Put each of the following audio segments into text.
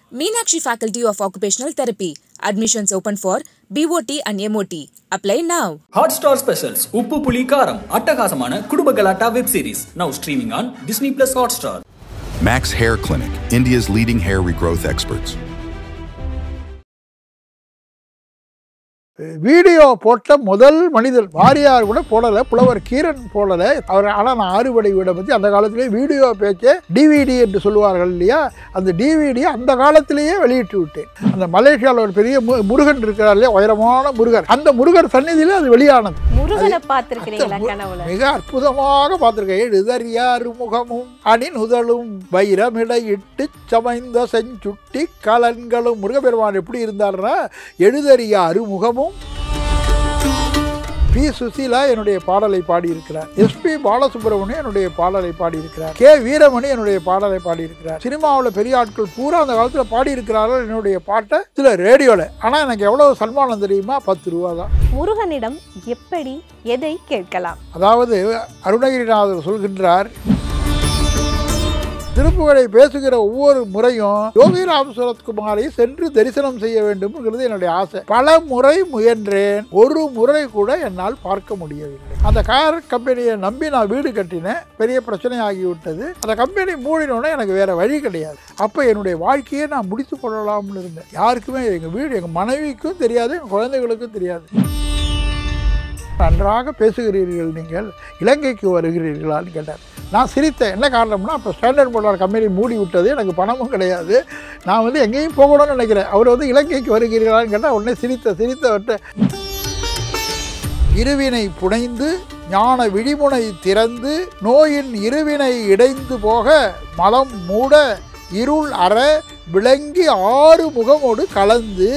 Meenakshi Faculty of Occupational Therapy. Admissions open for BOT and MOT. Apply now. Hotstar specials உப்பு புளி காரம் அட்டகாசமான குடும்ப கலாட்டா web series now streaming on Disney plus Hotstar Max Hair Clinic, India's leading hair regrowth experts. Video போட்ட முதல் மனிதர் வாரியார் கூட போடலை புலவர் கீரன் போடலை அவர் ஆனால் நான் ஆறுபடை வீடை பற்றி அந்த காலத்திலேயே வீடியோ பேச்சு டிவிடி என்று சொல்லுவார்கள் இல்லையா அந்த டிவிடியை அந்த காலத்திலேயே வெளியிட்டு விட்டேன் அந்த மலேசியாவில் ஒரு பெரிய மு- முருகன் இருக்கிறார் இல்லையா உயரமான முருகர் அந்த முருகர் சந்நிதியில் அது வெளியானது முருகனை பார்த்திருக்கிறீங்களா கனவுல மிக அற்புதமாக பார்த்துருக்கேன் எழுதறியாறு முகமும் அணிநுதலும் வைரமிடையிட்டு சமைந்த செஞ்சுட்டி கலன்களும் முருகப்பெருமான் எப்படி இருந்தார்னா எழுதறியாறு முகமும் பி சுசீலா என்னுடைய பாடலை பாடியிருக்கிறார் எஸ்பி பாலசுப்ரமணியம் என்னுடைய பாடலை பாடியிருக்கிறார் கே வீரமணி என்னுடைய பாடலை பாடியிருக்கிறார் சினிமாவில் பெரிய ஆட்கள் பூரா அந்த காலத்தில் பாடியிருக்கிறார்கள் என்னுடைய பாட்டை இதில் ரேடியோவில் ஆனால் எனக்கு எவ்வளோ சன்மானம் தெரியுமா பத்து ரூபா தான் முருகனிடம் எப்படி எதை கேட்கலாம் அதாவது அருணகிரிநாதர் சொல்கின்றார் திருப்புகழை பேசுகிற ஒவ்வொரு முறையும் யோகிராம் சுரத்குமாரை சென்று தரிசனம் செய்ய வேண்டும்ங்கிறது என்னுடைய ஆசை பல முறை முயன்றேன் ஒரு முறை கூட என்னால் பார்க்க முடியவில்லை அந்த கார் கம்பெனியை நம்பி நான் வீடு கட்டினேன் பெரிய பிரச்சனை ஆகிவிட்டது அந்த கம்பெனி மூடினோடனே எனக்கு வேற வழி கிடையாது அப்போ என்னுடைய வாழ்க்கையை நான் முடித்து கொள்ளலாம்னு இருந்தேன் யாருக்குமே எங்கள் வீடு எங்கள் மனைவிக்கும் தெரியாது எங்கள் குழந்தைகளுக்கும் தெரியாது நன்றாக பேசுகிறீர்கள் நீங்கள் இலங்கைக்கு வருகிறீர்களான்னு கேட்டார் நான் சிரித்தேன் என்ன காரணம்னா அப்போ ஸ்டாண்டர்ட் போர்டார் கம்பெனி மூடி விட்டது எனக்கு பணமும் கிடையாது நான் வந்து எங்கேயும் போகணும்னு நினைக்கிறேன் அவர் வந்து இலங்கைக்கு வருகிறீர்களான்னு கேட்டால் உடனே சிரித்த சிரித்த இருவினை புனைந்து ஞான விழிமுனை திறந்து நோயின் இருவினை இடைந்து போக மலம் மூட இருள் அற விளங்கி ஆறு முகமோடு கலந்து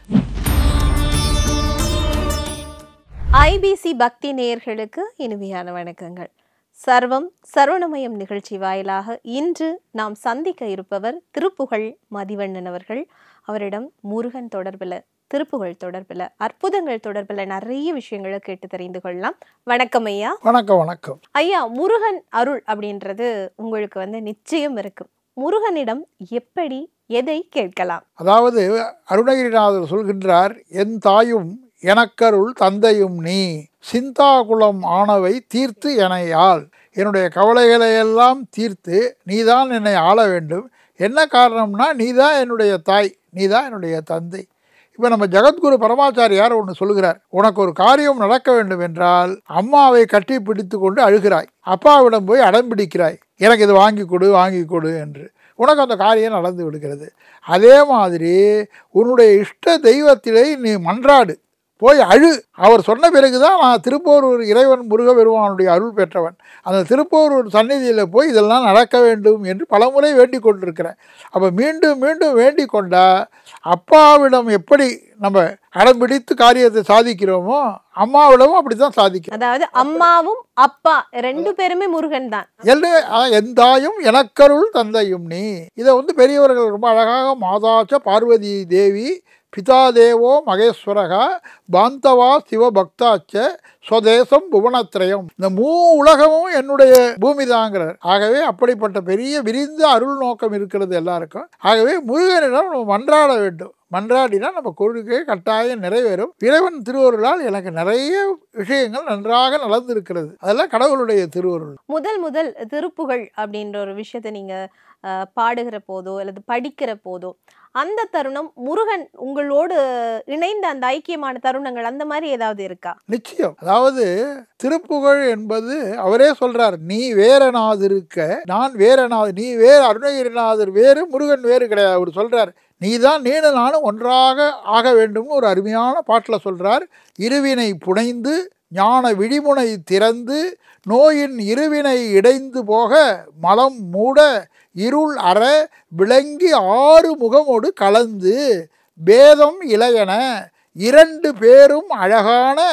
ஐபிசி பக்தி நேயர்களுக்கு இனிமையான வணக்கங்கள் சர்வம் சரவணமயம் நிகழ்ச்சி வாயிலாக இன்று நாம் சந்திக்க இருப்பவர் திருப்புகழ் மதிவண்ணன் அவர்கள் அவரிடம் முருகன் தொடர்பில் திருப்புகழ் தொடர்பில் அற்புதங்கள் தொடர்பில் நிறைய விஷயங்களை கேட்டு தெரிந்து கொள்ளலாம் வணக்கம் ஐயா வணக்கம் வணக்கம் ஐயா முருகன் அருள் அப்படின்றது உங்களுக்கு வந்து நிச்சயம் இருக்கும் முருகனிடம் எப்படி எதை கேட்கலாம் அதாவது அருணகிரிநாதர் சொல்கின்றார் என் தாயும் எனக்கருள் தந்தையும் நீ சிந்தாகுலம் ஆனவை தீர்த்து எனையாள் என்னுடைய கவலைகளை எல்லாம் தீர்த்து நீதான் என்னை ஆள வேண்டும் என்ன காரணம்னா நீதான் என்னுடைய தாய் நீதான் என்னுடைய தந்தை இப்போ நம்ம ஜெகத்குரு பரமாச்சாரியார் ஒன்று சொல்லுகிறார் உனக்கு ஒரு காரியம் நடக்க வேண்டும் என்றால் அம்மாவை கட்டி பிடித்து கொண்டு அழுகிறாய் அப்பாவிடம் போய் அடம் பிடிக்கிறாய் எனக்கு இது வாங்கி கொடு வாங்கி கொடு என்று உனக்கு அந்த காரியம் நடந்து விடுகிறது அதே மாதிரி உன்னுடைய இஷ்ட தெய்வத்திலே நீ மன்றாடு போய் அழு அவர் சொன்ன பிறகுதான் நான் திருப்போரூர் இறைவன் முருகபெருமானுடைய அருள் பெற்றவன் அந்த திருப்போரூர் சந்நிதியில் போய் இதெல்லாம் நடக்க வேண்டும் என்று பலமுறை வேண்டிக் கொண்டிருக்கிறேன் அப்போ மீண்டும் மீண்டும் வேண்டிக் கொண்டா அப்பாவிடம் எப்படி நம்ம அடம் பிடித்து காரியத்தை சாதிக்கிறோமோ அம்மாவிடமும் அப்படி தான் சாதிக்கும் அதாவது அம்மாவும் அப்பா ரெண்டு பேருமே முருகன் தான் எல்லை அதான் எந்தாயும் எனக்கருள் தந்தையும் நீ இதை வந்து பெரியவர்கள் ரொம்ப அழகாக மாதாச்ச பார்வதி தேவி பிதாதேவோ மகேஸ்வரகா பாந்தவா சிவபக்தாச்ச ஸ்வதேசம் புவனத்ரயம் இந்த மூ உலகமும் என்னுடைய பூமி தாங்கிறார் ஆகவே அப்படிப்பட்ட பெரிய விரிந்த அருள் நோக்கம் இருக்கிறது எல்லாருக்கும் ஆகவே முருகனிடம் நம்ம மன்றாட வேண்டும் மன்றாடினா நம்ம கொள்கை கட்டாயம் நிறைவேறும் இறைவன் திருவருளால் எனக்கு நிறைய விஷயங்கள் நன்றாக நடந்திருக்கிறது அதெல்லாம் கடவுளுடைய திருவருள் முதல் முதல் திருப்புகழ் அப்படின்ற ஒரு விஷயத்தை நீங்க அஹ், பாடுகிற போதோ அல்லது படிக்கிற போதோ அந்த தருணம் முருகன் உங்களோடு இணைந்த அந்த ஐக்கியமான தருணங்கள் அந்த மாதிரி ஏதாவது இருக்கா நிச்சயம் அதாவது திருப்புகழ் என்பது அவரே சொல்றார் நீ வேறனாதிருக்க நான் வேறனாது நீ வேறு அருணகிரிநாதர் வேறு முருகன் வேறு கிடையாது அவர் சொல்றார் நீ தான் நீனு நானும் ஒன்றாக ஆக வேண்டும்னு ஒரு அருமையான பாட்டில் சொல்றார் இருவினை புனைந்து ஞான விழிமுனை திறந்து நோயின் இருவினை இடைந்து போக மலம் மூட இருள் அற விளங்கி ஆறு முகமோடு கலந்து பேதம் இளையன இரண்டு பேரும் அழகான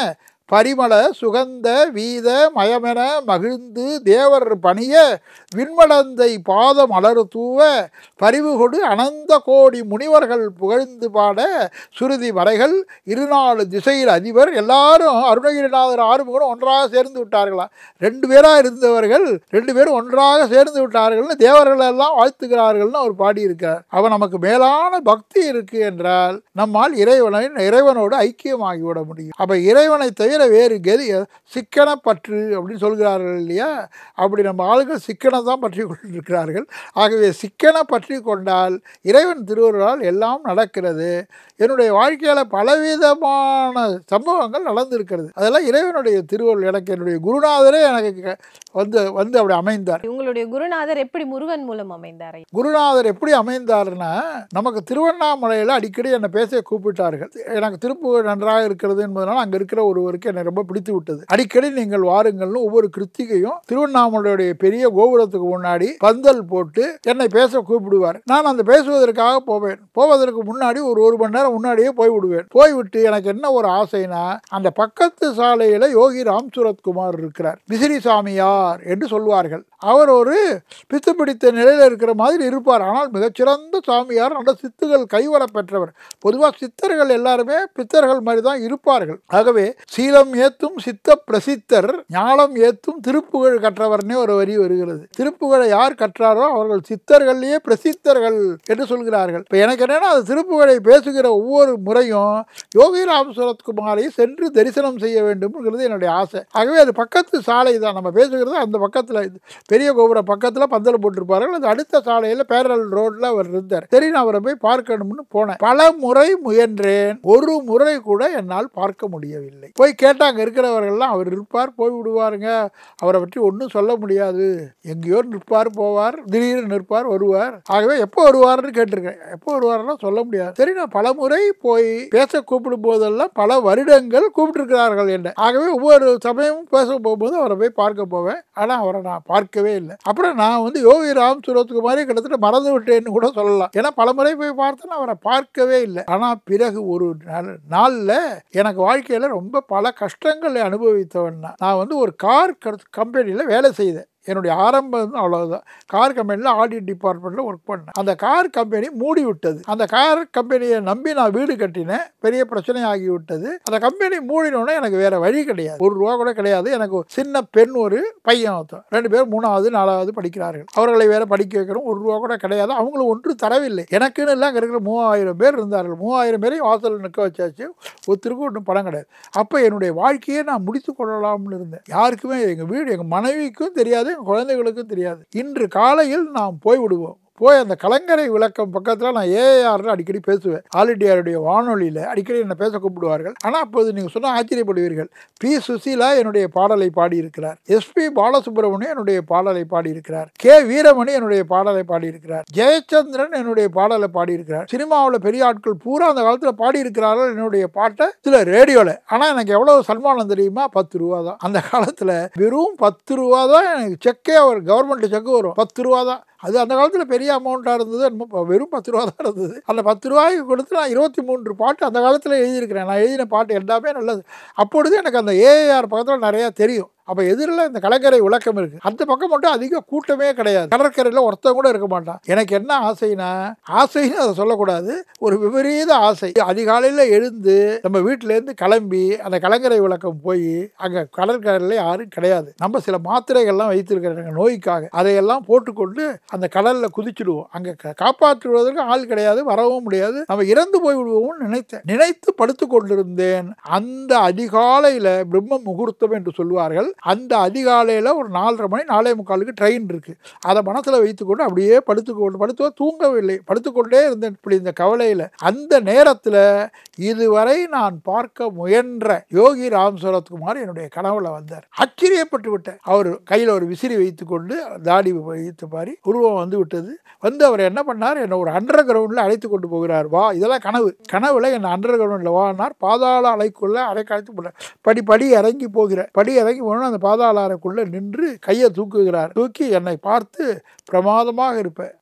பரிமள சுகந்த வீத மயமென மகிழ்ந்து தேவர் பணிய விண்மடந்தை பாதம் அலறு தூவ பரிவு கொடு அனந்த கோடி முனிவர்கள் புகழ்ந்து பாட சுருதி மறைகள் இருநாலு திசையில் அதிபர் எல்லாரும் அருணகிரிநாதர் ஆறுமுகனும் ஒன்றாக சேர்ந்து விட்டார்களாம் ரெண்டு பேராக இருந்தவர்கள் ரெண்டு பேரும் ஒன்றாக சேர்ந்து விட்டார்கள்னு தேவர்கள் எல்லாம் வாழ்த்துகிறார்கள்னு அவர் பாடியிருக்கார் அவன் நமக்கு மேலான பக்தி இருக்கு என்றால் நம்மால் இறைவனை இறைவனோடு ஐக்கியமாகி விட முடியும் அப்ப இறைவனை தவிர வேறு கதி சிக்கன பற்று அப்படின்னு சொல்கிறார்கள் இல்லையா அப்படி நம்ம ஆளுகள் சிக்கனை தான் பற்றி கொண்டிருக்கிறார்கள் ஆகவே சிக்கனை பற்றி கொண்டால் இறைவன் திருவருளால் எல்லாம் நடக்கிறது என்னுடைய வாழ்க்கையில் பலவிதமான சம்பவங்கள் நடந்திருக்கிறது அதெல்லாம் இறைவனுடைய திருவருள் எனக்கு என்னுடைய குருநாதரே எனக்கு க- வந்து வந்து அப்படி அமைந்தார் உங்களுடைய குருநாதர் எப்படி முருகன் மூலம் அமைந்தார் குருநாதர் எப்படி அமைந்தார்னா நமக்கு திருவண்ணாமலையில் அடிக்கடி என்னை பேச கூப்பிட்டார்கள் எனக்கு திருப்பூர் நன்றாக இருக்கிறது என்பதனால் அங்கே இருக்கிற ஒருவருக்கு என்னை ரொம்ப பிடித்து விட்டது அடிக்கடி நீங்கள் வாருங்கள்னு ஒவ்வொரு கிருத்திகையும் திருவண்ணாமலையுடைய பெரிய கோபுரத்துக்கு முன்னாடி பந்தல் போட்டு என்னை பேச கூப்பிடுவார் நான் அந்த பேசுவதற்காக போவேன் போவதற்கு முன்னாடி ஒரு ஒரு மணி நேரம் முன்னாடியே போய் விடுவேன் போய்விட்டு எனக்கு என்ன ஒரு ஆசைனா அந்த பக்கத்து சாலையில் யோகி ராம் சுரத்குமார் இருக்கிறார் விசிறி சாமியார் என்று சொல்வார்கள் அவர் ஒரு பித்து பிடித்த நிலையில் இருக்கிற மாதிரி இருப்பார் ஆனால் மிகச்சிறந்த சாமியார் நல்ல சித்துகள் கைவர பெற்றவர் பொதுவாக சித்தர்கள் எல்லாருமே பித்தர்கள் மாதிரி தான் இருப்பார்கள் ஆகவே சீலம் ஏத்தும் சித்த பிரசித்தர் ஞானம் ஏத்தும் திருப்புகழ் கற்றவர்னே ஒரு வரி வருகிறது திருப்புகழை யார் கற்றாரோ அவர்கள் சித்தர்கள்லேயே பிரசித்தர்கள் என்று சொல்கிறார்கள் இப்போ எனக்கு என்னன்னா அது திருப்புகழை பேசுகிற ஒவ்வொரு முறையும் யோகி ராம் சுரத்குமாரை சென்று தரிசனம் செய்ய வேண்டும்ங்கிறது என்னுடைய ஆசை ஆகவே அது பக்கத்து சாலை தான் நம்ம பேசுகிறது அந்த பக்கத்தில் பெரிய கோபுரம் பக்கத்தில் பந்தல் போட்டிருப்பார்கள் அது அடுத்த சாலையில் பேரல் ரோட்ல அவர் இருந்தார் சரி நான் அவரை போய் பார்க்கணும்னு போனேன் பல முறை முயன்றேன் ஒரு முறை கூட என்னால் பார்க்க முடியவில்லை போய் கேட்டாங்க இருக்கிறவர்கள்லாம் அவர் இருப்பார் போய் விடுவாருங்க அவரை பற்றி ஒன்றும் சொல்ல முடியாது எங்கேயோ நிற்பார் போவார் திடீர்னு நிற்பார் வருவார் ஆகவே எப்போ வருவார்னு கேட்டிருக்கேன் எப்போ வருவார்னா சொல்ல முடியாது சரி நான் பல முறை போய் பேச கூப்பிடும் போதெல்லாம் பல வருடங்கள் கூப்பிட்டுருக்கிறார்கள் என்ன ஆகவே ஒவ்வொரு சமயமும் பேச போகும்போது அவரை போய் பார்க்க போவேன் ஆனால் அவரை நான் பார்க்கவே இல்லை அப்புறம் நான் வந்து யோகி ராம் சுரத்குமாரே கிட்டத்தட்ட மறந்து விட்டேன்னு கூட சொல்லலாம் ஏன்னா பல முறை போய் பார்த்தேன் அவரை பார்க்கவே இல்லை ஆனால் பிறகு ஒரு நாள் நாளில் எனக்கு வாழ்க்கையில் ரொம்ப பல கஷ்டங்களை அனுபவித்தவன் நான். நான் வந்து ஒரு கார் கம்பெனியில் வேலை செய்தேன் என்னுடைய ஆரம்பம் வந்து அவ்வளவுதான் கார் கம்பெனியில் ஆடிட் டிபார்ட்மெண்ட்டில் ஒர்க் பண்ணேன் அந்த கார் கம்பெனி மூடி விட்டது அந்த கார் கம்பெனியை நம்பி நான் வீடு கட்டினேன் பெரிய பிரச்சனை ஆகி விட்டது அந்த கம்பெனி மூடினோடனே எனக்கு வேற வழி கிடையாது ஒரு ரூபா கூட கிடையாது எனக்கு ஒரு சின்ன பெண் ஒரு பையன் ஒருத்தன் ரெண்டு பேரும் மூணாவது நாலாவது படிக்கிறார்கள் அவர்களை வேற படிக்க வைக்கணும் ஒரு ரூபா கூட கிடையாது அவங்களும் ஒன்றும் தரவில்லை எனக்குன்னு இல்லை அங்கே இருக்கிற மூவாயிரம் பேர் இருந்தார்கள் மூவாயிரம் பேரையும் வாசல் நிற்க வச்சாச்சு ஒருத்தருக்கும் ஒன்றும் பணம் கிடையாது அப்போ என்னுடைய வாழ்க்கையை நான் முடித்து கொள்ளலாம்னு இருந்தேன் யாருக்குமே எங்கள் வீடு எங்கள் மனைவிக்கும் தெரியாது எங்கள் குழந்தைகளுக்கும் தெரியாது இன்று காலையில் நாம் போய் விடுவோம் போய் அந்த கலங்கரை விளக்கம் பக்கத்தில் நான் ஏஆர்னு அடிக்கடி பேசுவேன் ஆல் இண்டியாருடைய வானொலியில் அடிக்கடி என்னை பேச கூப்பிடுவார்கள் ஆனால் அப்போது நீங்கள் சொன்னால் ஆச்சரியப்படுவீர்கள் பி சுசீலா என்னுடைய பாடலை பாடியிருக்கிறார் எஸ்பி பாலசுப்ரமணியம் என்னுடைய பாடலை பாடியிருக்கிறார் கே வீரமணி என்னுடைய பாடலை பாடியிருக்கிறார் ஜெயச்சந்திரன் என்னுடைய பாடலை பாடியிருக்கிறார் சினிமாவில் பெரிய ஆட்கள் பூரா அந்த காலத்தில் பாடியிருக்கிறார்கள் என்னுடைய பாட்டை சில ரேடியோவில் ஆனால் எனக்கு எவ்வளவு சன்மானம் தெரியுமா பத்து ரூபா தான் அந்த காலத்தில் வெறும் பத்து ரூபா தான் எனக்கு செக்கே ஒரு கவர்மெண்ட் செக்கு வரும் பத்து ரூபா தான் அது அந்த காலத்தில் பெரிய அமௌண்ட்டாக இருந்தது என்னமோ இப்ப வெறும் பத்து ரூபா தான் இருந்தது அந்த பத்து ரூபாய்க்கு கொடுத்து நான் இருபத்தி மூன்று பாட்டு அந்த காலத்தில் எழுதியிருக்கிறேன் நான் எழுதின பாட்டு எல்லாமே நல்லது அப்பொழுது எனக்கு அந்த ஏஆர் பக்கத்தில் நிறையா தெரியும் அப்போ எதிரில் இந்த கலங்கரை விளக்கம் இருக்குது அந்த பக்கம் மட்டும் அதிக கூட்டமே கிடையாது கடற்கரையில் ஒருத்தன் கூட இருக்க மாட்டான் எனக்கு என்ன ஆசைனா ஆசைன்னு அதை சொல்லக்கூடாது ஒரு விபரீத ஆசை அதிகாலையில் எழுந்து நம்ம வீட்டிலேருந்து கிளம்பி அந்த கலங்கரை விளக்கம் போய் அங்கே கடற்கரையில் யாரும் கிடையாது நம்ம சில மாத்திரைகள்லாம் வைத்திருக்கிறாங்க நோய்க்காக அதையெல்லாம் போட்டுக்கொண்டு அந்த கடலில் குதிச்சிடுவோம் அங்கே காப்பாற்றுவதற்கு ஆள் கிடையாது வரவும் முடியாது நம்ம இறந்து போய் விடுவோம்னு நினைத்தேன் நினைத்து படுத்து கொண்டிருந்தேன் அந்த அதிகாலையில் பிரம்ம முகூர்த்தம் என்று சொல்வார்கள் அந்த அதிகாலையில் ஒரு நாலரை மணி நாலே முக்காலுக்கு ட்ரெயின் இருக்கு அதை மனசில் வைத்துக்கொண்டு அப்படியே படுத்துக்கொண்டு படுத்து தூங்கவில்லை படுத்துக்கொண்டே இருந்தேன் இப்படி இந்த கவலையில் அந்த நேரத்தில் இதுவரை நான் பார்க்க முயன்ற யோகி ராம் சரத்குமார் என்னுடைய கனவுல வந்தார் ஆச்சரியப்பட்டு விட்டேன் அவர் கையில் ஒரு விசிறி வைத்துக்கொண்டு தாடி வைத்து பாரி உருவம் வந்து விட்டது வந்து அவர் என்ன பண்ணார் என்னை ஒரு அண்டர் கிரவுண்டில் அழைத்து கொண்டு போகிறார் வா இதெல்லாம் கனவு கனவுல என்னை அண்டர் கிரவுண்டில் வானார் பாதாள அலைக்குள்ள அரைக்காய்த்து போனார் படி படி இறங்கி போகிற படி இறங்கி போனோம் அந்த பாதாள அறைக்குள்ள நின்று கையை தூக்குகிறார் தூக்கி என்னை பார்த்து பிரமாதமாக இருப்பேன்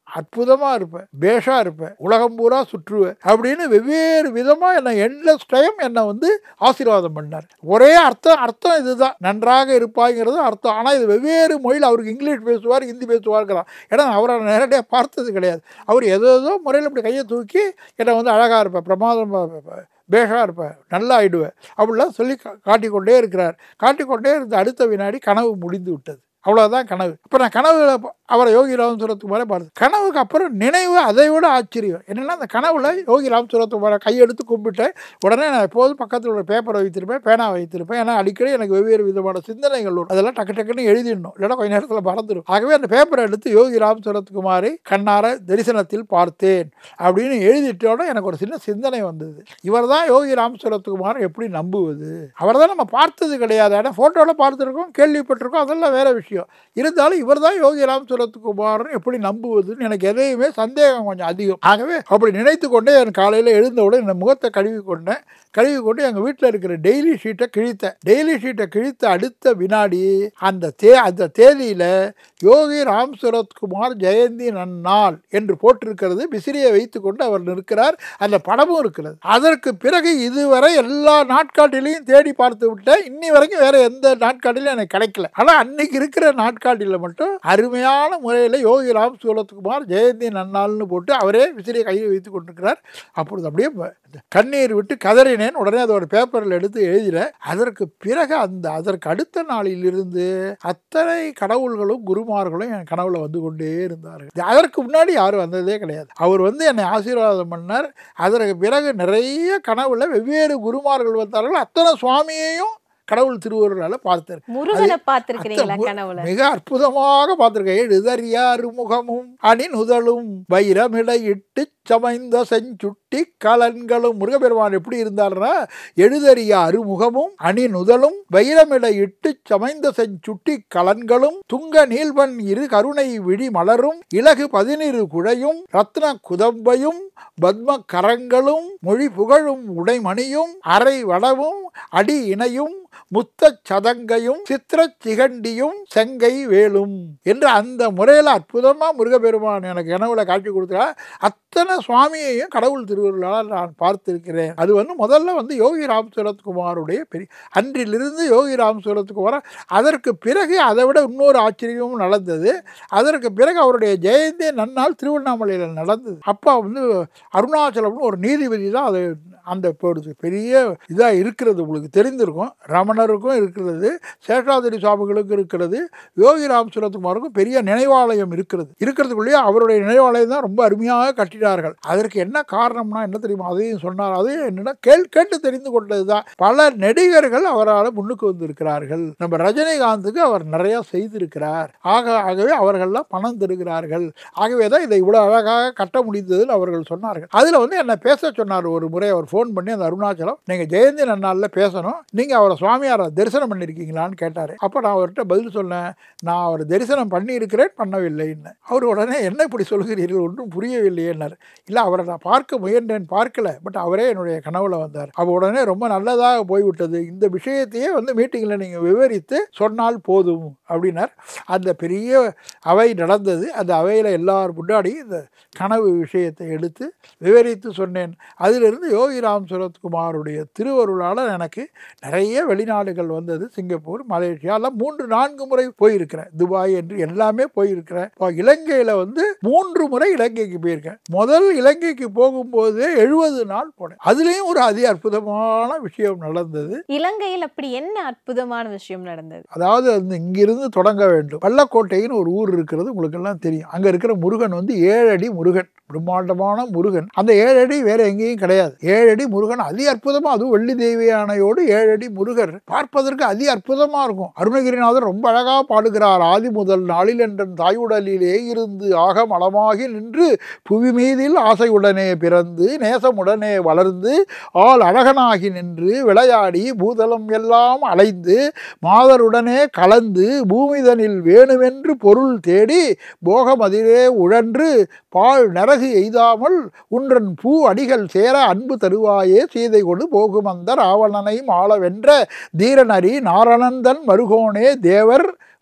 அற்புதமாக இருப்பேன் பேஷாக இருப்பேன் உலகம் பூரா சுற்றுவேன் அப்படின்னு வெவ்வேறு விதமாக என்னை எண்ட்லெஸ் டைம் என்னை வந்து ஆசீர்வாதம் பண்ணார் ஒரே அர்த்தம் அர்த்தம் இதுதான் நன்றாக இருப்பாய்ங்கிறது அர்த்தம் ஆனால் இது வெவ்வேறு மொழியில் அவருக்கு இங்கிலீஷ் பேசுவார் ஹிந்தி பேசுவாருங்கிறான் ஏன்னா அவரை நேரடியாக பார்த்தது கிடையாது அவர் ஏதோ ஏதோ முறையில் இப்படி கையை தூக்கி என்னை வந்து அழகாக இருப்பேன் பிரமாதமாக இருப்பேன் பேஷாக இருப்பேன் நல்லா ஆயிடுவேன் அப்படிலாம் சொல்லி கா- காட்டிக்கொண்டே இருக்கிறார் காட்டிக்கொண்டே இருந்த அடுத்த வினாடி கனவு முடிந்து விட்டது அவ்வளோதான் கனவு இப்போ நான் கனவுல ப- அவரை யோகி ராமசுரத்துக்குமாரே பார்த்து கனவுக்கு அப்புறம் நினைவு அதை விட ஆச்சரியம் என்னென்னா அந்த கனவுல யோகி ராமசுரத்துக்குமாரை கையெடுத்து கும்பிட்டேன் உடனே நான் எப்போதும் பக்கத்தில் உள்ள பேப்பரை வைத்திருப்பேன் பேனா வைத்திருப்பேன் ஏன்னா அடிக்கடி எனக்கு வெவ்வேறு விதமான சிந்தனைகள் வரும் அதெல்லாம் டக்கு டக்குன்னு எழுதிடணும் இல்லைன்னா கொஞ்ச நேரத்தில் மறந்துடும் ஆகவே அந்த பேப்பரை எடுத்து யோகி ராமசுரத்துக்குமாரை கண்ணார தரிசனத்தில் பார்த்தேன் அப்படின்னு எழுதிட்டோட எனக்கு ஒரு சின்ன சிந்தனை வந்தது இவர் தான் யோகி ராமசுரத்துக்குமார் எப்படி நம்புவது அவர் தான் நம்ம பார்த்தது கிடையாது ஆனால் ஃபோட்டோவில் பார்த்துருக்கோம் கேள்விப்பட்டிருக்கோம் அதெல்லாம் வேற விஷயம் இருந்தாலும் இவர் தான் யோகி ராமசுரத்துக்குமாரன் எப்படி நம்புவதுன்னு எனக்கு எதையுமே சந்தேகம் கொஞ்சம் அதிகம் ஆகவே அப்படி நினைத்து கொண்டே என் காலையில் எழுந்தவுடன் இந்த முகத்தை கழுவி கொண்டேன் கழுவி கொண்டு எங்கள் வீட்டில் இருக்கிற டெய்லி ஷீட்டை கிழித்தேன் டெய்லி ஷீட்டை கிழித்த அடுத்த வினாடி அந்த தே அந்த தேதியில் யோகி ராம் சுரத்குமார் ஜெயந்தி நன்னாள் என்று போட்டிருக்கிறது விசிறியை வைத்துக்கொண்டு அவர் நிற்கிறார் அந்த படமும் இருக்கிறது அதற்கு பிறகு இதுவரை எல்லா நாட்காட்டிலையும் தேடி பார்த்து விட்டேன் இன்னி வரைக்கும் வேற எந்த நாட்காட்டிலும் எனக்கு கிடைக்கல ஆனால் அன்னைக்கு இருக்கிற நாட்காட்டியில் மட்டும் அருமையான முறையில் யோகி ராம் சூலத்குமார் ஜெயந்தி நன்னாள்னு போட்டு அவரே விசிறியை கையில் வைத்து கொண்டிருக்கிறார் அப்பொழுது அப்படியே ப- கண்ணீர் விட்டு கதறினேன் உடனே அதோட பேப்பரில் எடுத்து எழுதினேன் அதற்கு பிறகு அந்த அதற்கு அடுத்த நாளிலிருந்து அத்தனை கடவுள்களும் குருமார்களும் என் கனவுல வந்து கொண்டே இருந்தார்கள் அதற்கு முன்னாடி யாரும் வந்ததே கிடையாது அவர் வந்து என்னை ஆசீர்வாதம் பண்ணார் அதற்கு பிறகு நிறைய கனவுல வெவ்வேறு குருமார்கள் வந்தார்கள் அத்தனை சுவாமியையும் கடவுள் திருவருளால பார்த்தேன் முருகனை அது- பார்த்திருக்கிறீங்களா அத்த- கனவுல மிக அற்புதமாக பார்த்திருக்கேன் எழுதறியாறு முகமும் அணிநுதலும் வைரமிடையிட்டு சமைந்த செஞ்சுட்டி கலன்களும் முருகப்பெருமான் எப்படி இருந்தார்னா எழுதறிய அருமுகமும் அணிநுதலும் வைரமிடையிட்டு சமைந்த செஞ்சுட்டி கலன்களும் துங்க நீல்வன் இரு கருணை விழி மலரும் இலகு பதினிரு குழையும் ரத்ன குதம்பையும் பத்ம கரங்களும் மொழி புகழும் உடைமணியும் அரை வடவும் அடி இணையும் முத்தச் சதங்கையும் சித்திரச் சிகண்டியும் செங்கை வேலும் என்று அந்த முறையில் அற்புதமாக முருகப்பெருமான் எனக்கு கனவுல காட்சி கொடுத்தா அத்தனை சுவாமியையும் கடவுள் திருவருளால் நான் பார்த்திருக்கிறேன் அது வந்து முதல்ல வந்து யோகி ராம் சுரத்குமாருடைய பெரிய அன்றிலிருந்து யோகி ராம் சுரத்குமார் அதற்கு பிறகு அதை விட இன்னொரு ஆச்சரியமும் நடந்தது அதற்கு பிறகு அவருடைய ஜெயந்தி நன்னாள் திருவண்ணாமலையில் நடந்தது அப்பா வந்து அருணாச்சலம்னு ஒரு நீதிபதி தான் அது அந்த இப்பொழுது பெரிய இதாக இருக்கிறது உங்களுக்கு தெரிந்திருக்கும் ரமணருக்கும் இருக்கிறது சேஷாதிரி சுவாமிகளுக்கும் இருக்கிறது யோகி ராம் சுரத்குமாருக்கும் பெரிய நினைவாலயம் இருக்கிறது இருக்கிறதுக்குள்ளேயே அவருடைய நினைவாலயம் தான் ரொம்ப அருமையாக கட்டினார்கள் அதற்கு என்ன காரணம்னா என்ன தெரியுமா அதையும் சொன்னார் அதையும் என்னன்னா கேள் கேட்டு தெரிந்து கொண்டது தான் பல நடிகர்கள் அவரால் முன்னுக்கு வந்திருக்கிறார்கள் நம்ம ரஜினிகாந்துக்கு அவர் நிறைய செய்திருக்கிறார் ஆக ஆகவே அவர்கள்லாம் பணம் தருகிறார்கள் ஆகவே தான் இதை இவ்வளோ அழகாக கட்ட முடிந்ததுன்னு அவர்கள் சொன்னார்கள் அதில் வந்து என்னை பேச சொன்னார் ஒரு முறை அவர் ஃபோன் பண்ணி அந்த அருணாச்சலம் நீங்கள் ஜெயந்தி நன்னாளில் பேசணும் நீங்கள் அவரை சுவாமியாரை தரிசனம் பண்ணியிருக்கீங்களான்னு கேட்டார் அப்போ நான் அவர்கிட்ட பதில் சொன்னேன் நான் அவர் தரிசனம் பண்ணியிருக்கிறேன் பண்ணவில்லைன்னு அவர் உடனே என்ன இப்படி சொல்கிறீர்கள் ஒன்றும் புரியவில்லையேன்னார் இல்லை அவரை நான் பார்க்க முயன்றேன் பார்க்கல பட் அவரே என்னுடைய கனவுல வந்தார் அப்போ உடனே ரொம்ப நல்லதாக போய்விட்டது இந்த விஷயத்தையே வந்து மீட்டிங்கில் நீங்கள் விவரித்து சொன்னால் போதும் அப்படின்னார் அந்த பெரிய அவை நடந்தது அந்த அவையில் எல்லார் முன்னாடி இந்த கனவு விஷயத்தை எடுத்து விவரித்து சொன்னேன் அதிலிருந்து யோகி ராம் சுரத்குமாருடைய திருவருளால் எனக்கு நிறைய வெளிநாடுகள் வந்தது சிங்கப்பூர் மலேசியா எல்லாம் மூன்று நான்கு முறை போயிருக்கிறேன் துபாய் என்று எல்லாமே போயிருக்கிறேன் இப்போ இலங்கையில் வந்து மூன்று முறை இலங்கைக்கு போயிருக்கேன் முதல் இலங்கைக்கு போகும்போது எழுபது நாள் போனேன் அதுலேயும் ஒரு அதி அற்புதமான விஷயம் நடந்தது இலங்கையில் அப்படி என்ன அற்புதமான விஷயம் நடந்தது அதாவது அந்த இங்கிருந்து தொடங்க வேண்டும் பள்ளக்கோட்டைன்னு ஒரு ஊர் இருக்கிறது உங்களுக்கு எல்லாம் தெரியும் அங்க இருக்கிற முருகன் வந்து ஏழடி முருகன் பிரம்மாண்டமான முருகன் அந்த ஏழடி வேற எங்கேயும் கிடையாது ஏழடி முருகன் அதி அற்புதமா அதுவும் வெள்ளி தேவி யானையோடு ஏழடி முருகர் பார்ப்பதற்கு அதி அற்புதமா இருக்கும் அருணகிரிநாதர் ரொம்ப அழகா பாடுகிறார் ஆதி முதல் நாளில் என்றன் தாயுடலிலே இருந்து ஆக மலமாகி நின்று புவி மீதில் ஆசையுடனே பிறந்து நேசமுடனே வளர்ந்து ஆள் அழகனாகி நின்று விளையாடி பூதலம் எல்லாம் அலைந்து மாதருடனே கலந்து பூமிதனில் வேணுமென்று பொருள் தேடி போகமதிலே உழன்று பால் நரகு எய்தாமல் உன்றன் பூ அடிகள் சேர அன்பு தருவாயே சீதை கொண்டு போகும் அந்த ராவணனை மாளவென்ற தீரநரி நாரணந்தன் மருகோனே தேவர்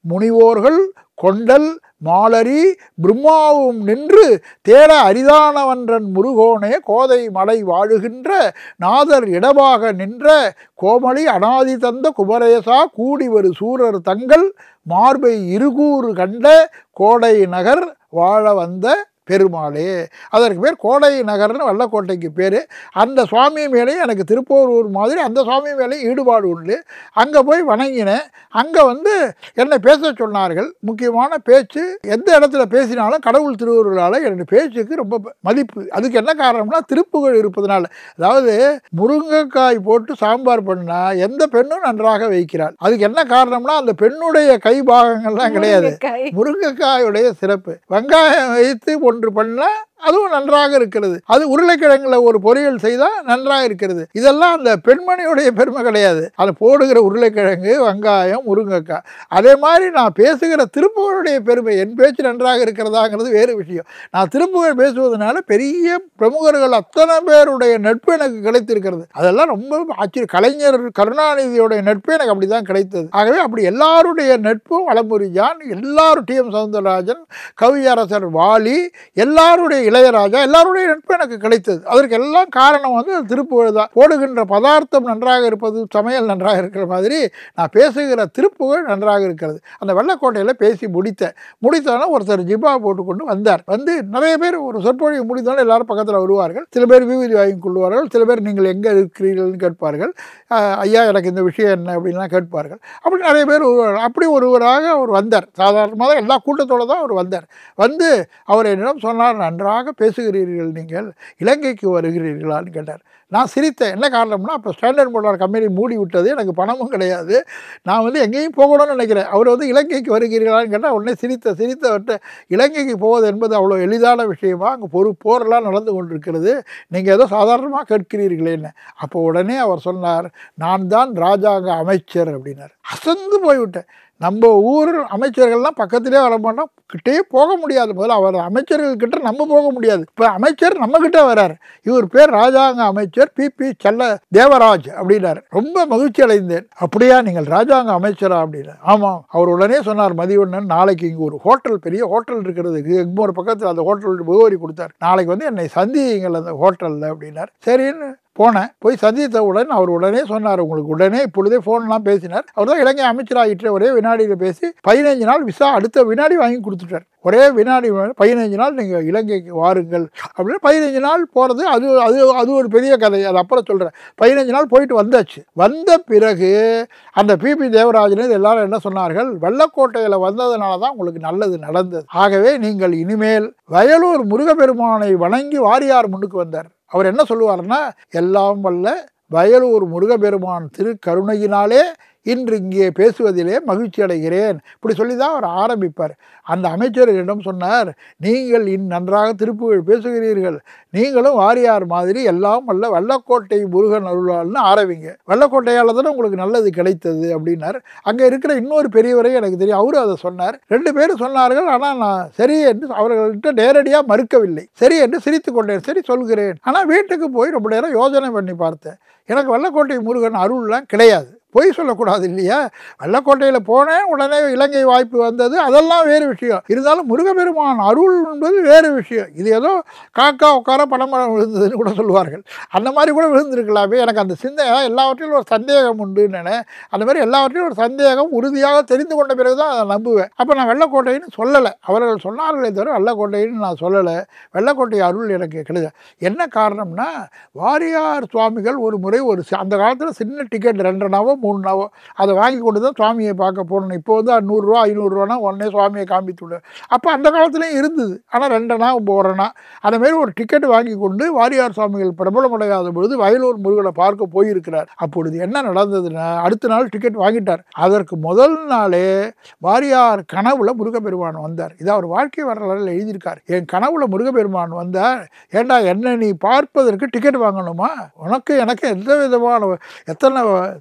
முனிவோர்கள் கொண்டல் மாலரி பிரம்மாவும் நின்று தேட அரிதானவன்றன் முருகோனே கோதை மலை வாழுகின்ற நாதர் இடமாக நின்ற கோமளி அனாதி தந்த குமரேசா கூடி ஒரு சூரர் தங்கள் மார்பை இருகூறு கண்ட கோடை நகர் வாழ வந்த பெருமாளே அதற்கு பேர் கோடை நகர்னு வல்லக்கோட்டைக்கு பேர் அந்த சுவாமி மேலேயும் எனக்கு திருப்போரூர் மாதிரி அந்த சுவாமி மேலேயும் ஈடுபாடு உண்டு அங்கே போய் வணங்கினேன் அங்கே வந்து என்னை பேச சொன்னார்கள் முக்கியமான பேச்சு எந்த இடத்துல பேசினாலும் கடவுள் திருவருளால் என்னுடைய பேச்சுக்கு ரொம்ப மதிப்பு அதுக்கு என்ன காரணம்னா திருப்புகழ் இருப்பதனால அதாவது முருங்கைக்காய் போட்டு சாம்பார் பண்ணால் எந்த பெண்ணும் நன்றாக வைக்கிறாள் அதுக்கு என்ன காரணம்னா அந்த பெண்ணுடைய கை பாகங்கள்லாம் கிடையாது முருங்கைக்காய். முருங்கைக்காயுடைய சிறப்பு வெங்காயம் வைத்து ஒன்று பண்ணால் அதுவும் நன்றாக இருக்கிறது அது உருளைக்கிழங்குல ஒரு பொரியல் செய்தால் நன்றாக இருக்கிறது இதெல்லாம் அந்த பெண்மணியுடைய பெருமை கிடையாது அது போடுகிற உருளைக்கிழங்கு வெங்காயம் முருங்கைக்காய் அதே மாதிரி நான் பேசுகிற திருப்புகழுடைய பெருமை என் பேச்சு நன்றாக இருக்கிறதாங்கிறது வேறு விஷயம் நான் திருப்புகழ் பேசுவதனால பெரிய பிரமுகர்கள் அத்தனை பேருடைய நட்பு எனக்கு கிடைத்திருக்கிறது அதெல்லாம் ரொம்ப ஆச்சரிய கலைஞர் கருணாநிதியுடைய நட்பு எனக்கு அப்படி தான் கிடைத்தது ஆகவே அப்படி எல்லாருடைய நட்பும் வளமுறியான் எல்லாரும் டி எம் சவுந்தரராஜன் கவியரசர் வாலி எல்லாருடைய இளையராஜா எல்லாருடைய நட்பு எனக்கு கிடைத்தது அதற்கு எல்லாம் காரணம் வந்து திருப்புகழ் தான் போடுகின்ற பதார்த்தம் நன்றாக இருப்பது சமையல் நன்றாக இருக்கிற மாதிரி நான் பேசுகிற திருப்புகழ் நன்றாக இருக்கிறது அந்த வெள்ளக்கோட்டையில் பேசி முடித்தேன் முடித்தோன்னா ஒருத்தர் ஜிபா போட்டுக்கொண்டு வந்தார் வந்து நிறைய பேர் ஒரு சொற்பொழிவு முடித்தோன்னே எல்லாரும் பக்கத்தில் வருவார்கள் சில பேர் விபூதி வாங்கி கொள்வார்கள் சில பேர் நீங்கள் எங்கே இருக்கிறீர்கள்னு கேட்பார்கள் அஹ், ஐயா எனக்கு இந்த விஷயம் என்ன அப்படின்லாம் கேட்பார்கள் அப்படி நிறைய பேர் வருவார்கள் அப்படி ஒருவராக அவர் வந்தார் சாதாரணமாக எல்லா கூட்டத்தோடு தான் அவர் வந்தார் வந்து அவர் என்னிடம் சொன்னார் நன்றாக பேசுகிறீர்கள் நீங்கள் இலங்கைக்கு வருகிறீர்களான்னு கேட்டார் நான் சிரித்தேன் என்ன காரணம்னா அப்போ ஸ்டாண்டர்ட் மோட்டார் கம்பெனி மூடி விட்டது எனக்கு பணமும் கிடையாது நான் வந்து எங்கேயும் போகணும்னு நினைக்கிறேன் அவர் வந்து இலங்கைக்கு வருகிறீர்களான்னு கேட்டால் உடனே சிரித்த சிரித்தவர்கிட்ட இலங்கைக்கு போவது என்பது அவ்வளோ எளிதான விஷயமா அங்கே பொறு போரெல்லாம் நடந்து கொண்டிருக்கிறது நீங்கள் ஏதோ சாதாரணமாக கேட்கிறீர்களேன்னு அப்போ உடனே அவர் சொன்னார் நான் தான் ராஜாங்க அமைச்சர் அப்படின்னார் அசந்து போய்விட்டேன் நம்ம ஊர் அமைச்சர்கள்லாம் பக்கத்திலே வர மாட்டோம் கிட்டே போக முடியாது முதல்ல அவர் அமைச்சர்கள் கிட்ட நம்ம போக முடியாது இப்போ அமைச்சர் நம்ம கிட்ட வரார் இவர் பேர் ராஜாங்க அமைச்சர் பி பி செல்ல தேவராஜ் அப்படின்னாரு ரொம்ப மகிழ்ச்சி அடைந்தேன் அப்படியா நீங்கள் ராஜாங்க அமைச்சரா அப்படின்னு ஆமாம் அவர் உடனே சொன்னார் மதிவண்ணன் நாளைக்கு இங்கே ஒரு ஹோட்டல் பெரிய ஹோட்டல் இருக்கிறது எக்மோர் பக்கத்தில் அந்த ஹோட்டல் முகவரி கொடுத்தார் நாளைக்கு வந்து என்னை சந்தியுங்கள் அந்த ஹோட்டலில் அப்படின்னார் சரின்னு போனேன் போய் சந்தித்தவுடன் அவர் உடனே சொன்னார் உங்களுக்கு உடனே இப்பொழுதே ஃபோன்லாம் பேசினார் அவர் தான் இலங்கை அமைச்சராகிட்டு ஒரே வினாடியில் பேசி பதினஞ்சு நாள் விசா அடுத்த வினாடி வாங்கி கொடுத்துட்டார் ஒரே வினாடி பதினஞ்சு நாள் நீங்கள் இலங்கைக்கு வாருங்கள் அப்படின்னு பதினஞ்சு நாள் போகிறது அது அது அது ஒரு பெரிய கதை அது அப்புறம் சொல்கிறேன் பதினஞ்சு நாள் போயிட்டு வந்தாச்சு வந்த பிறகு அந்த பிபி தேவராஜன் இது எல்லாரும் என்ன சொன்னார்கள் வெள்ளக்கோட்டையில் வந்ததுனால தான் உங்களுக்கு நல்லது நடந்தது ஆகவே நீங்கள் இனிமேல் வயலூர் முருகப்பெருமானை வணங்கி வாரியார் முன்னுக்கு வந்தார் அவர் என்ன சொல்லுவார்னா எல்லாம் வல்ல வயலூர் முருகப்பெருமான் திருக்கருணையினாலே இன்று இங்கே பேசுவதிலே மகிழ்ச்சி அடைகிறேன் இப்படி சொல்லி தான் அவர் ஆரம்பிப்பார் அந்த அமைச்சரிடம் சொன்னார் நீங்கள் இன் நன்றாக திருப்புகழ் பேசுகிறீர்கள் நீங்களும் வாரியார் மாதிரி எல்லாம் வல்ல வெள்ளக்கோட்டை முருகன் அருளால்னு ஆரம்பிங்க வெள்ளக்கோட்டையால் தானே உங்களுக்கு நல்லது கிடைத்தது அப்படின்னார் அங்கே இருக்கிற இன்னொரு பெரியவரை எனக்கு தெரியும் அவரும் அதை சொன்னார் ரெண்டு பேரும் சொன்னார்கள் ஆனால் நான் சரி என்று அவர்கள்ட்ட நேரடியாக மறுக்கவில்லை சரி என்று சிரித்து கொண்டேன் சரி சொல்கிறேன் ஆனால் வீட்டுக்கு போய் ரொம்ப நேரம் யோசனை பண்ணி பார்த்தேன் எனக்கு வெள்ளக்கோட்டை முருகன் அருள்லாம் கிடையாது பொய் சொல்லக்கூடாது இல்லையா வெள்ளக்கோட்டையில் போனேன் உடனே இலங்கை வாய்ப்பு வந்தது அதெல்லாம் வேறு விஷயம் இருந்தாலும் முருகப்பெருமான் அருள் என்பது வேறு விஷயம் இது ஏதோ காக்கா உட்கார பணமரம் விழுந்ததுன்னு கூட சொல்லுவார்கள் அந்த மாதிரி கூட விழுந்திருக்கலாமே எனக்கு அந்த சிந்தனை எல்லாவற்றிலும் ஒரு சந்தேகம் உண்டுன்னு அந்த மாதிரி எல்லாவற்றிலும் ஒரு சந்தேகம் உறுதியாக தெரிந்து கொண்ட பிறகு தான் அதை நம்புவேன் அப்போ நான் வெள்ளக்கோட்டைன்னு சொல்லலை அவர்கள் சொன்னார்களே தவிர வெள்ளக்கோட்டைன்னு நான் சொல்லலை வெள்ளக்கோட்டை அருள் எனக்கு கிடையாது என்ன காரணம்னா வாரியார் சுவாமிகள் ஒரு முறை ஒரு சி- அந்த காலத்தில் சின்ன டிக்கெட் ரெண்டனாவோ மூணுனாவோ அதை வாங்கி கொண்டு தான் சுவாமியை பார்க்க போகணும் இப்போ வந்து அது நூறுரூவா ஐநூறுரூவானா உடனே சுவாமியை காமித்து விடு அப்போ அந்த காலத்துலேயும் இருந்தது ஆனால் ரெண்டனா போகிறனா அந்த மாதிரி ஒரு டிக்கெட் வாங்கி கொண்டு வாரியார் சுவாமிகள் பிரபலமடையாத பொழுது வயலூர் முருகனை பார்க்க போயிருக்கிறார் அப்பொழுது என்ன நடந்ததுன்னா அடுத்த நாள் டிக்கெட் வாங்கிட்டார் அதற்கு முதல் நாளே வாரியார் கனவுல முருகப்பெருமான் வந்தார் இது அவர் வாழ்க்கை வரலாறில் எழுதியிருக்கார் என் கனவுல முருகப்பெருமான் வந்தார் ஏண்டா என்ன நீ பார்ப்பதற்கு டிக்கெட் வாங்கணுமா உனக்கு எனக்கு எந்த விதமான எத்தனை தொடர்பு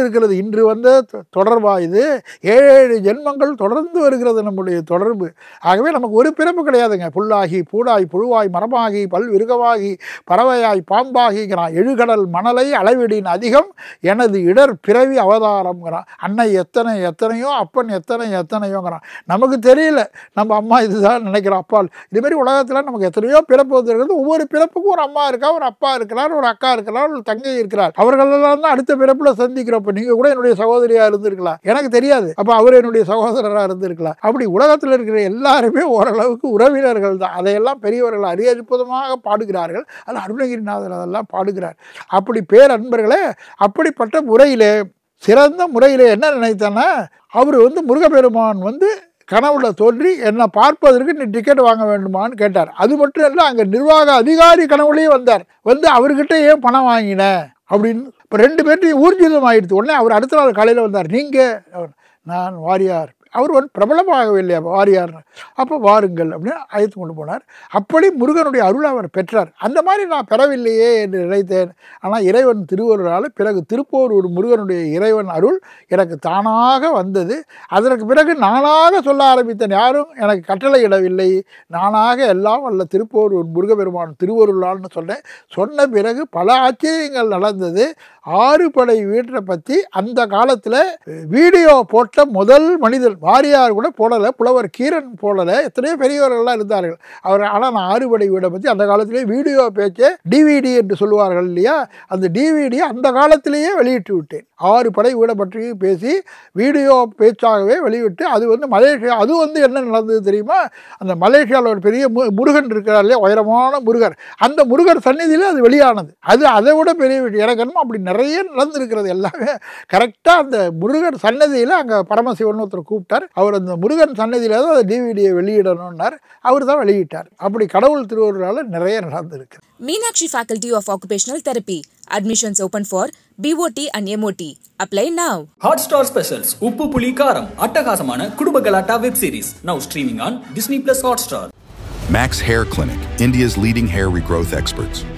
இருக்கிறது இன்று வந்த தொ- தொடர்பா இது ஏழு ஜென்மங்கள் தொடர்ந்து வருகிறது நம்முடைய தொடர்பு ஆகவே நமக்கு ஒரு பிறப்பு கிடையாதுங்க புல்லாகி பூடாய் புழுவாய் மரமாகி பல் விருகமாகி பறவையாய் பாம்பாகிங்கிறான் எழுகடல் மணலை அளவிடின் அதிகம் எனது இடர் பிறவி அவதாரம்ங்கிறான் அன்னை எத்தனை எத்தனையோ அப்பன் எத்தனை எத்தனையோங்கிறான் நமக்கு தெரியல நம்ம அம்மா இதுதான் நினைக்கிறோம் அப்பா இதுமாரி உலகத்தில் நமக்கு எத்தனையோ பிறப்பு வந்திருக்கிறது ஒவ்வொரு பிறப்புக்கும் ஒரு அம்மா இருக்கா ஒரு அப்பா இருக்கிறார் ஒரு அக்கா இருக்கிறார் ஒரு தங்கை இருக்கிறார் அவர்களெல்லாம் தான் அடுத்த பிறப்பில் சந்திக்கிறப்ப நீங்கள் கூட என்னுடைய சகோதரியாக இருந்திருக்கலாம் எனக்கு தெரியாது அப்போ அவர் என்னுடைய சகோதரராக இருந்திருக்கலாம் அப்படி உலகத்தில் இருக்கிற எல்லாருமே ஓரளவுக்கு உறவினர்கள் தான் அதையெல்லாம் பெரியவர்கள் அறிய அற்புதமாக பாடுகிறார்கள் அது அருணகிரிநாதர் அதெல்லாம் பாடுகிறார் அப்படி பேரன்பர்களே அப்படிப்பட்ட முறையிலே சிறந்த முறையிலே என்ன நினைத்தேன்னா அவர் வந்து முருகப்பெருமான் வந்து கனவுல தோன்றி என்னை பார்ப்பதற்கு நீ டிக்கெட் வாங்க வேண்டுமான்னு கேட்டார் அது மட்டும் இல்லை அங்கே நிர்வாக அதிகாரி கனவுலேயே வந்தார் வந்து அவர்கிட்ட ஏன் பணம் வாங்கின அப்படின்னு இப்போ ரெண்டு பேர்ட்டையும் ஊர்ஜிதம் ஆயிடுச்சு உடனே அவர் அடுத்த நாள் காலையில் வந்தார் நீங்கள் நான் வாரியார் அவர் வந்து பிரபலமாகவில்லை வாரியார் அப்போ வாருங்கள் அப்படின்னு அழைத்து கொண்டு போனார் அப்படி முருகனுடைய அருள் அவர் பெற்றார் அந்த மாதிரி நான் பெறவில்லையே என்று நினைத்தேன் ஆனால் இறைவன் திருவருளால் பிறகு திருப்போரூர் முருகனுடைய இறைவன் அருள் எனக்கு தானாக வந்தது அதற்கு பிறகு நானாக சொல்ல ஆரம்பித்தேன் யாரும் எனக்கு கட்டளையிடவில்லை நானாக எல்லாம் அல்ல திருப்போரூர் முருகபெருமான் திருவருளால்னு சொன்னேன் சொன்ன பிறகு பல ஆச்சரியங்கள் நடந்தது ஆறு படை வீட்டை பற்றி அந்த காலத்தில் வீடியோ போட்ட முதல் மனிதன் வாரியார் கூட போடலை புலவர் கீரன் போடலை எத்தனையோ பெரியவர்கள்லாம் இருந்தார்கள் அவர் ஆனால் நான் ஆறுபடை வீடை பற்றி அந்த காலத்திலே வீடியோ பேச்சை டிவிடி என்று சொல்லுவார்கள் இல்லையா அந்த டிவிடியை அந்த காலத்திலேயே வெளியிட்டு விட்டேன் ஆறு படை வீடை பற்றி பேசி வீடியோ பேச்சாகவே வெளியிட்டு அது வந்து மலேசியா அது வந்து என்ன நடந்தது தெரியுமா அந்த மலேசியாவில் ஒரு பெரிய மு முருகன் இருக்கிறார் இல்லையா உயரமான முருகர் அந்த முருகர் சந்நிதியில் அது வெளியானது அது அதை விட பெரிய விஷயம் எனக்கு என்னமோ அப்படி நிறைய நடந்திருக்கிறது எல்லாமே கரெக்டாக அந்த முருகன் சன்னதியில் அங்கே பரமசிவன் ஒருத்தர் கூப்பிட்டார் அவர் அந்த முருகன் சன்னதியில் தான் அந்த டிவிடியை வெளியிடணும்னார் அவர் தான் வெளியிட்டார் அப்படி கடவுள் திருவருளால் நிறைய நடந்திருக்கு Meenakshi Faculty of Occupational Therapy. Admissions open for BOT and MOT. Apply now. Hotstar specials உப்பு புளி காரம் அட்டகாசமான குடும்ப கலாட்டா web series now streaming on Disney plus Hotstar Max Hair Clinic, India's leading hair regrowth experts.